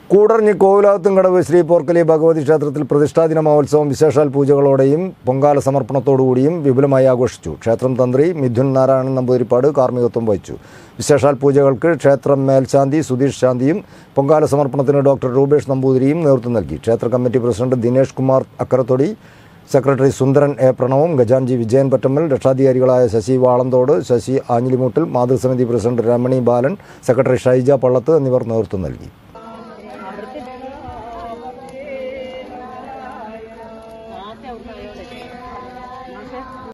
കൂടറിഞ്ഞ് കോവിലാത്തുംകടവ് ശ്രീ പോർക്കലി ഭഗവതി ക്ഷേത്രത്തിൽ പ്രതിഷ്ഠാദിന മഹോത്സവം വിശേഷാൽ പൂജകളോടെയും പൊങ്കാല സമർപ്പണത്തോടുകൂടിയും വിപുലമായി ആഘോഷിച്ചു ക്ഷേത്രം തന്ത്രി മിഥുൻ നാരായണൻ നമ്പൂതിരിപ്പാട് കാർമ്മികത്വം വഹിച്ചു വിശേഷാൽ പൂജകൾക്ക് ക്ഷേത്രം മേൽശാന്തി സുധീഷ് ശാന്തിയും പൊങ്കാല സമർപ്പണത്തിന് ഡോക്ടർ രൂപേഷ് നമ്പൂതിരിയും നേതൃത്വം നൽകി ക്ഷേത്ര committee president Dinesh Kumar Akkarathodi secretary Sundaran A പ്രണവും ഗജാൻജി വിജയൻ പറ്റമ്മൽ രക്ഷാധികാരികളായ ശശി വാളന്തോട് ശശി ആഞ്ഞിലിമൂട്ടിൽ മാതൃസമിതി പ്രസിഡന്റ് രമണി ബാലൻ സെക്രട്ടറി ഷൈജ പള്ളത്ത് എന്നിവർ നേതൃത്വം നൽകി